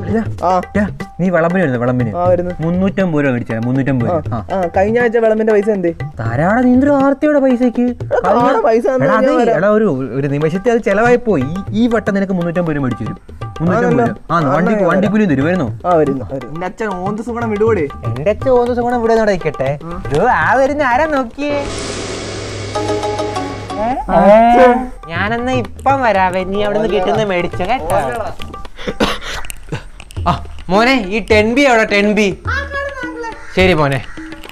ആ ടാ, നീ വിളമ്പിന് വരുന്നു വിളമ്പിന് ആ വരുന്നു മുന്നൂറ്റമ്പത് രൂപ മേടിച്ചാ മുന്നൂറ്റമ്പത് ആ രൂപ ആ ആ കഴിഞ്ഞ ആഴ്ച വിളമ്പിന്റെ പൈസ എന്തേ ധാരാള നീന്ത്ര ആർത്തിയുടെ പൈസക്ക് കാടെ പൈസ തന്നാ എടാ, അത് ഞാൻ വരാം. എടാ, ഒരു ഒരു നിമിഷത്തെ അത് ചെലവായി പോയി ഈ- ഈ വട്ടം നിനക്ക് മുന്നൂറ്റമ്പത് രൂപ മേടിച്ചു തരും മുന്നൂറ്റമ്പത് രൂപ ആ വണ്ടി ഞാൻ വണ്ടിക്കൂലി തരും വരുന്നു ആ വരുന്നു വരുന്നു എന്റെ അച്ഛൻ ഓന്ത് സുഗുണം വിടുകൂടെ എന്റെ തോന്നുന്ന സുഗുണം ഇവിടെ നടക്കട്ടെ ആ വരുന്ന ആരാ നോക്കിയേ ഞാനെന്നാ ഇപ്പം വരാവേ നീ അവിടെ നിന്ന് കിട്ടുന്ന മേടിച്ച കേട്ടോ ആ മോനെ ഈ ടെൻ ബി എവിടെ ടെൻ ബി ശരി മോനെ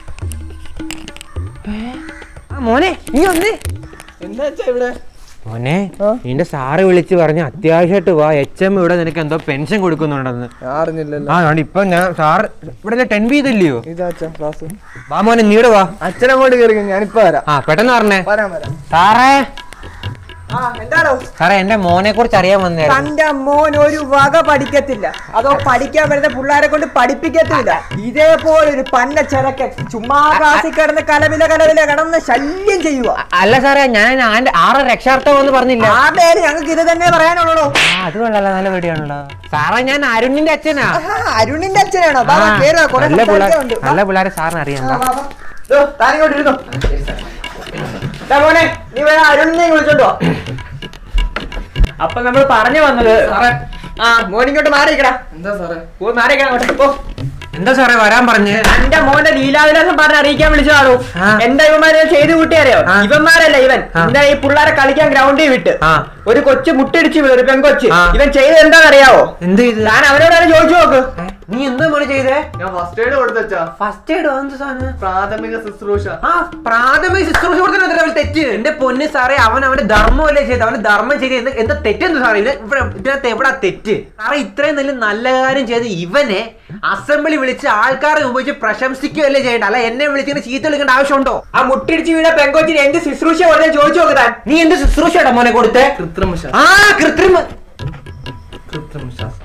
ആ മോനെ നീ വന്നേ എന്താ അച്ഛാ ഇവിടെ മോനെ ആ? നിന്റെ സാറ് വിളിച്ച് പറഞ്ഞു അത്യാവശ്യമായിട്ട് വാ എച്ച് എം ഇവിടെ നിനക്ക് എന്തോ പെൻഷൻ കൊടുക്കുന്നുണ്ടെന്ന് ഞാൻ അറിഞ്ഞില്ലല്ലോ ആ അതുകൊണ്ട് ഇപ്പൊ ഞാൻ സാറ് ഇവിടെ ടെൻ ബി ഇതല്ലയോ ഇതാ അച്ഛാ ക്ലാസ് വാ മോനെ നീട് വാ അച്ഛൻ അങ്ങോട്ട് കയറി ഞാനിപ്പോ വരാം ആ പെട്ടെന്ന് പറഞ്ഞേ വരാം വരാം സാറേ ആ എന്താണോ സാറേ എന്റെ മോനെ കുറിച്ച് അറിയാൻ വന്നേരം തന്റെ മോൻ ഒരു വക പഠിക്കത്തില്ല അതോ പഠിക്കാൻ വരുന്ന പിള്ളേരെ കൊണ്ട് പഠിപ്പിക്കത്തില്ല ഇതേപോലെ ഒരു പന്ന ചെറുക്കൻ ചുമ്മാ ക്ലാസ്സിൽ കിടന്ന് കലവില കലവില കിടന്ന് ശല്യം ചെയ്യുക അല്ല സാറേ ഞാൻ ആന്റെ ആറ് രക്ഷാർത്ഥം എന്ന് പറഞ്ഞില്ല ആരുടെ ഞങ്ങൾക്ക് ഇത് തന്നെ പറയാനുള്ളൂ ആ, അത് കൊള്ളാലോ നല്ല വീഡിയോണല്ലോ സാറേ ഞാൻ അരുണിന്റെ അച്ഛനാ അരുണിന്റെ അച്ഛനാണോ ബാ, ബാ, കേറുക, കുറെ നല്ല പിള്ളേർ സംസാരിക്കാനുണ്ട്. വാ, നല്ല പിള്ളേരെ സാറിന് അറിയണ്ട വാ, വാ. ദോ, താനിങ്ങോട്ട് ഇരുന്നോ. ദാ മോനെ നീ വേറെ അരുണിനെ വിളിച്ചോണ്ടോ അപ്പൊ നമ്മൾ പറഞ്ഞു വന്നത് ആ മോനിങ്ങോട്ട് മാറിയിക്കടാ എന്താ സാറേ പോ മാറിയിക്കണം അങ്ങോട്ട് പോ എന്താ സാറേ വരാൻ പറഞ്ഞ് എന്റെ മോന്റെ ലീലാവിലാസം പറഞ്ഞ് അറിയിക്കാൻ വിളിച്ചതാണോ ആ. എന്താ ഇവന്മാരെ ചെയ്ത് കൂട്ടിയറിയോ ആ. ഇവന്മാരല്ല ഇവൻ ആ. എന്താ ഈ പിള്ളേരെ കളിക്കാൻ ഗ്രൗണ്ടിൽ വിട്ട് ആ. ഒരു കൊച്ചു മുട്ടിടിച്ച് വീണു, ഒരു പെങ്കൊച്ച് ആ. ഇവൻ ചെയ്ത് എന്താണെന്നറിയാവോ എന്ത് ചെയ്ത് ഞാൻ അവനോടാണ് ചോദിച്ചു നോക്ക് ഏ, നീ എന്താ മോനെ ചെയ്തേ ഞാൻ ഫസ്റ്റ് എയ്ഡ് കൊടുത്തച്ചാ ഫസ്റ്റ് എയ്ഡ് എന്ത് സാധനം പ്രാഥമിക ശുശ്രൂഷ ആ പ്രാഥമിക ശുശ്രൂഷ കൊടുത്തതിന് അവൻ തെറ്റ് എന്റെ പൊന്ന് സാറേ അവൻ അവന്റെ ധർമ്മമല്ലേ ചെയ്ത് അവന്റെ ധർമ്മം ചെയ്ത് എന്ത് എന്താ തെറ്റെന്ത് സാറേ ഇത് ഇവിടെ ഇതിനകത്ത് എവിടാ തെറ്റ് സാറേ ഇത്രയും നല്ല നല്ല കാര്യം ചെയ്ത് ഇവനെ അസംബ്ലി വിളിച്ച് ആൾക്കാരെ ഉപയോഗിച്ച് പ്രശംസിക്കുകയല്ലേ ചെയ്യേണ്ട അല്ല എന്നെ വിളിച്ചിങ്ങനെ ചീത്ത വിളിക്കേണ്ട ആവശ്യമുണ്ടോ ആ മുട്ടിടിച്ച് വീണ പെങ്കൊച്ചിന് എന്ത് ശുശ്രൂഷ കൊടുത്താൽ ചോദിച്ചു നോക്ക് താൻ നീ എന്ത് ശുശ്രൂഷയുടെ മോനെ കൊടുത്തേ കൃത്രിമ ശാസ്ത്രം ആ കൃത്രിമ കൃത്രിമ ശാസ്ത്രം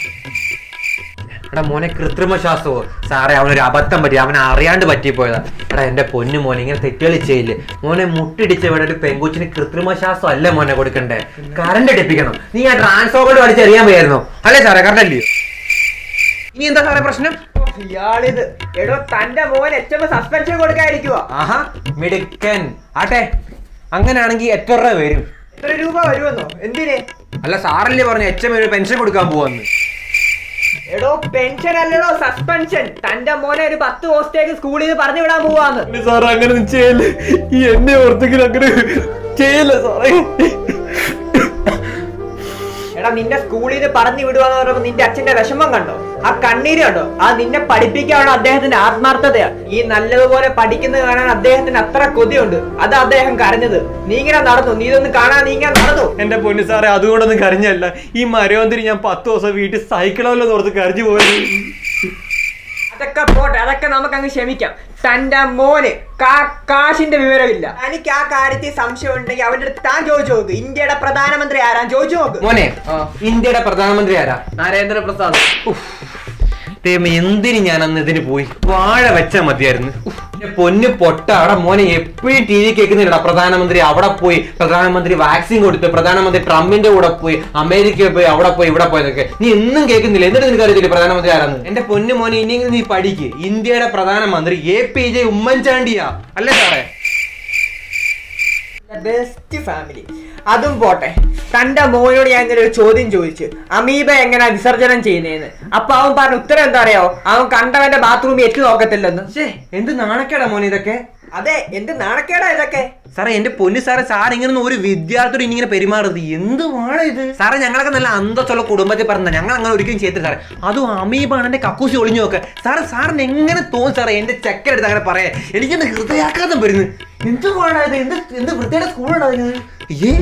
എടാ മോനെ കൃത്രിമ ശാസ്ത്രമോ സാറേ അവനൊരു അബദ്ധം പറ്റി അവൻ അറിയാണ്ട് പറ്റിപ്പോയതാ എടാ എന്റെ പൊന്നു മോനെ ഇങ്ങനെ തെറ്റുകൾ ചെയ്യില്ലേ മോനെ മുട്ടിടിച്ച ഇവിടെ ഒരു പെങ്കുച്ചിന് കൃത്രിമ ശാസ്ത്രം അല്ല മോനെ കൊടുക്കണ്ടേ കറണ്ട് അടിപ്പിക്കണം നീ ആ ട്രാൻസ്ഫോമർ പഠിച്ചറിയാൻ പോയായിരുന്നോ അല്ലേ സാറേ കറണ്ട് അല്ലയോ ഇനി എന്താ സാറേ പ്രശ്നം ഇയാളിത് എടോ തന്റെ മോൻ എച്ച് എം സസ്പെൻഷൻ കൊടുക്കാതിരിക്കുക ആഹാ മിടുക്കൻ ആട്ടെ അങ്ങനെയാണെങ്കിൽ എത്ര രൂപ വരും എത്ര രൂപ വരുമെന്നോ എന്തിന് അല്ല സാറല്ലേ പറഞ്ഞു എച്ച് എം ഒരു പെൻഷൻ കൊടുക്കാൻ പോവാന്ന് എടോ പെൻഷൻ അല്ലടോ സസ്പെൻഷൻ തന്റെ മോനെ ഒരു പത്ത് ദിവസത്തേക്ക് സ്കൂളിൽ നിന്ന് പറഞ്ഞു വിടാൻ പോവാന്ന് സാറേ അങ്ങനെ ഒന്നും ചെയ്യല്ലേ ഈ എന്നെ ഓർത്തെങ്കിലും അങ്ങനെ ചെയ്യല്ലേ സാറേ എടാ നിന്റെ സ്കൂളിൽ നിന്ന് പറഞ്ഞു വിടുവാന്ന് പറഞ്ഞപ്പോ നിന്റെ അച്ഛന്റെ വിഷമം കണ്ടോ ആ കണ്ണീര് കണ്ടോ ആ നിന്നെ പഠിപ്പിക്കാനുള്ള അദ്ദേഹത്തിന്റെ ആത്മാർത്ഥതയാണ് ഈ നല്ലതുപോലെ പഠിക്കുന്നത് കാണാൻ അദ്ദേഹത്തിന് അത്ര കൊതിയുണ്ട് അത് അദ്ദേഹം കരഞ്ഞത് നീ ഇങ്ങനെ നടന്നു നീ ഇതൊന്നും കാണാൻ നീ ഇങ്ങനെ നടന്നു എന്റെ പൊന്നു സാറേ അതുകൊണ്ടൊന്നും കരഞ്ഞല്ല ഈ മരവന്തിരി ഞാൻ പത്ത് ദിവസം വീട്ടിൽ സൈക്കിളല്ലോ ഓർത്ത് കരഞ്ഞു പോയത് അതൊക്കെ പോട്ടെ അതൊക്കെ നമുക്ക് അങ്ങ് ക്ഷമിക്കാം തന്റെ മോന് കാ- കാശിന്റെ വിവരമില്ല എനിക്ക് ആ കാര്യത്തിൽ സംശയം ഉണ്ടെങ്കിൽ അവന്റെ അടുത്ത് താൻ ചോദിച്ചു നോക്ക് ഇന്ത്യയുടെ പ്രധാനമന്ത്രി ആരാൻ ചോദിച്ചു നോക്ക് മോനെ ഇന്ത്യയുടെ പ്രധാനമന്ത്രി ആരാ നരേന്ദ്രപ്രസാദ് ദൈവമേ എന്തിന് ഞാൻ അന്ന് ഇതിന് പോയി വാഴ വെച്ചാ മതിയായിരുന്നു ഉഫ്, എന്റെ പൊന്ന് പൊട്ട അവിടെ മോനെ എപ്പോഴും ടി വി കേൾക്കുന്നില്ലടാ പ്രധാനമന്ത്രി അവിടെ പോയി പ്രധാനമന്ത്രി വാക്സിൻ കൊടുത്ത് പ്രധാനമന്ത്രി ട്രംപിന്റെ കൂടെ പോയി അമേരിക്കയിൽ പോയി അവിടെ പോയി ഇവിടെ പോയതൊക്കെ നീ എന്നും കേൾക്കുന്നില്ല എന്നിട്ട് നിനക്ക് അറിയത്തില്ല പ്രധാനമന്ത്രി ആരാന്ന് എന്റെ പൊന്നു മോനെ ഇനിയെങ്കിലും നീ പഠിക്ക് ഇന്ത്യയുടെ പ്രധാനമന്ത്രി എ പി ജെ ഉമ്മൻചാണ്ടിയാ അല്ലേ സാറേ ബെസ്റ്റ് ഫാമിലി അതും പോട്ടെ തന്റെ മോനോട് ഞാൻ ഇന്നലെ ഒരു ചോദ്യം ചോദിച്ചു അമീബ എങ്ങനെ വിസർജനം ചെയ്യുന്നതെന്ന് അപ്പൊ അവൻ പറഞ്ഞ ഉത്തരം എന്താ അറിയോ അവൻ കണ്ടവന്റെ ബാത്റൂമിൽ എത്തി നോക്കത്തില്ലെന്ന് ഛേ എന്ത് നാണക്കേടാ മോനെ ഇതൊക്കെ അതെ എന്ത് നാണക്കേടാ ഇതൊക്കെ സാറേ എന്റെ പൊന്നു സാറേ സാർ ഇങ്ങനെ ഒരു വിദ്യാർത്ഥിയോട് ഇനി ഇങ്ങനെ പെരുമാറരുത് എന്ത് വാഴ ഇത് സാറേ ഞങ്ങളൊക്കെ നല്ല അന്തസ്സുള്ള കുടുംബത്തിൽ പറഞ്ഞ ഞങ്ങൾ അങ്ങനെ ഒരിക്കലും ചെയ്തില്ല സാറേ അതും അമീബാണ് എന്റെ കക്കൂസി ഒളിഞ്ഞു നോക്ക് സാറേ സാറിന് എങ്ങനെ തോന്നി സാറേ എന്റെ ചെക്കനെടുത്ത് അങ്ങനെ പറയാ എനിക്കെന്ത് ഹൃദയാഘാതം വരുന്നു എന്ത് വാഴ ഇത് എന്ത് എന്ത് വൃത്തിയുടെ സ്കൂളാണ് ഇത് ഏ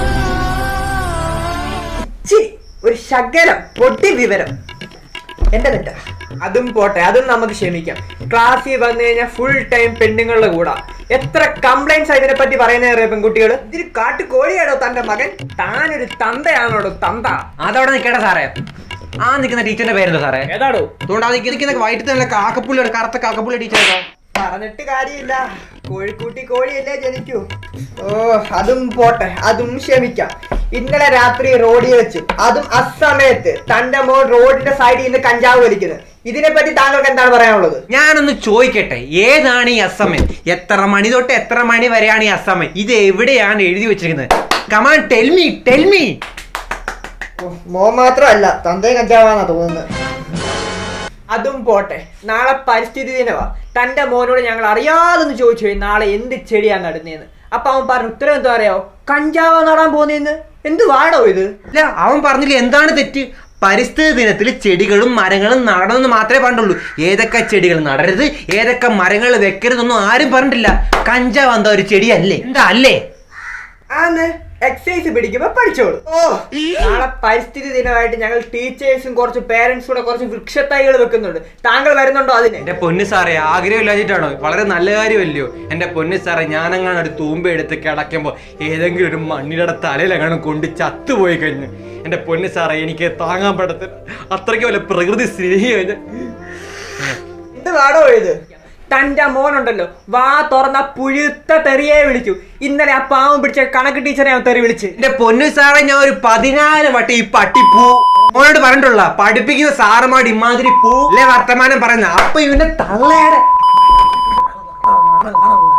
ഇച്ചിരി ഒരു ശകലം പൊട്ടി വിവരം എന്റെ തെറ്റ അതും പോട്ടെ അതും നമുക്ക് ക്ഷമിക്കാം ക്ലാസ്സിൽ വന്നു കഴിഞ്ഞാൽ ഫുൾ ടൈം പെണ്ണുങ്ങളുടെ കൂടെ എത്ര കംപ്ലൈന്റ്സ് ഇതിനെ പറ്റി പറയുന്ന പെൺകുട്ടികൾ ഇതിന് കാട്ടു കോഴിയാണോ തന്റെ മകൻ താനൊരു തന്തയാണോടോ തന്ത അതവിടെ നിൽക്കട്ടെ സാറേ ആ നിൽക്കുന്ന ടീച്ചറിന്റെ പേരെന്താ സാറേ ഏതാടോ അതുകൊണ്ട് ആ നിൽക്കുന്ന നിൽക്കുന്ന വൈകിട്ട് നല്ല കാക്കപ്പുള്ളിയുടെ കറുത്ത കാക്കപ്പുള്ളി ടീച്ചർ പറഞ്ഞിട്ട് കാര്യമില്ല കോഴിക്കൂട്ടി കോഴിയല്ലേ ജനിക്കൂ ഓ അതും പോട്ടെ അതും ക്ഷമിക്കാം ഇന്നലെ രാത്രി റോഡിൽ വെച്ച് അതും അസമയത്ത് തന്റെ മോൻ റോഡിന്റെ സൈഡിൽ നിന്ന് കഞ്ചാവ് വലിക്കുന്നത് ഇതിനെപ്പറ്റി താങ്കൾക്ക് എന്താണ് പറയാനുള്ളത് ഞാനൊന്ന് ചോദിക്കട്ടെ ഏതാണ് ഈ അസമയം എത്ര മണി തൊട്ട് എത്ര മണി വരെയാണ് ഈ അസമയം ഇത് എവിടെയാണ് എഴുതി വെച്ചിരിക്കുന്നത് കമാൻ ടെൽമി ടെൽമി ഓ, മോൻ മാത്രമല്ല തന്തയും കഞ്ചാവാന്നാ തോന്നുന്നത് അതും പോട്ടെ നാളെ പരിസ്ഥിതി ദിനവാ തന്റെ മോനോട് ഞങ്ങൾ അറിയാതൊന്ന് ചോദിച്ചു പോയി നാളെ എന്ത് ചെടിയാ നടുന്നേന്ന് അപ്പൊ അവൻ പറഞ്ഞു ഉത്തരം എന്താ അറിയോ കഞ്ചാവ നടാൻ പോന്നേന്ന് എന്ത് വാടോ ഇത് അല്ല അവൻ പറഞ്ഞില്ല എന്താണ് തെറ്റ് പരിസ്ഥിതി ദിനത്തിൽ ചെടികളും മരങ്ങളും നടണമെന്ന് മാത്രമേ പറഞ്ഞുള്ളൂ ഏതൊക്കെ ചെടികൾ നടരുത് ഏതൊക്കെ മരങ്ങൾ വെക്കരുതെന്നൊന്നും ആരും പറഞ്ഞിട്ടില്ല കഞ്ചാവ് എന്താ ഒരു ചെടിയല്ലേ എന്താ അല്ലേ ആന്ന് എക്സസൈസ് പിടിക്കുമ്പോ പഠിച്ചോളൂ ഓ നാളെ പരിസ്ഥിതി ദിനമായിട്ട് ഞങ്ങൾ ടീച്ചേഴ്സും കുറച്ച് പേരൻസും കൂടെ കുറച്ച് വൃക്ഷത്തൈകൾ വെക്കുന്നുണ്ട് താങ്കൾ വരുന്നുണ്ടോ അതിന് എന്റെ പൊന്നു സാറേ ആഗ്രഹമില്ലാഞ്ഞിട്ടാണോ വളരെ നല്ല കാര്യമല്ലയോ എന്റെ പൊന്നു സാറേ ഞാനങ്ങനെ ഒരു തൂമ്പ എടുത്ത് കിടക്കുമ്പോ ഏതെങ്കിലും ഒരു മണ്ണിയുടെ തലയിലെങ്ങനെ കൊണ്ട് ചത്തുപോയി കഴിഞ്ഞു എന്റെ പൊന്നു സാറേ എനിക്ക് താങ്ങാൻ പറ്റത്തില്ല അത്രയ്ക്ക് വല്ല പ്രകൃതി സ്നേഹി കഴിഞ്ഞ എന്ത് വാടോ ഇത് തന്റെ മോനുണ്ടല്ലോ വാ തുറന്ന പുഴുത്ത തെറിയെ വിളിച്ചു ഇന്നലെ ആ പാവം പിടിച്ച കണക്ക് ടീച്ചറെ അവൻ തെറി വിളിച്ച് എന്റെ പൊന്നു സാറേ ഞാൻ ഒരു പതിനാല് വട്ടം ഈ പട്ടിപ്പൂ മോനോട് പറഞ്ഞിട്ടുള്ള പഠിപ്പിക്കുന്ന സാറമാട് ഇമാതിരി പൂ അല്ലേ വർത്തമാനം പറയുന്ന അപ്പൊ ഇവന്റെ തള്ളയുടെ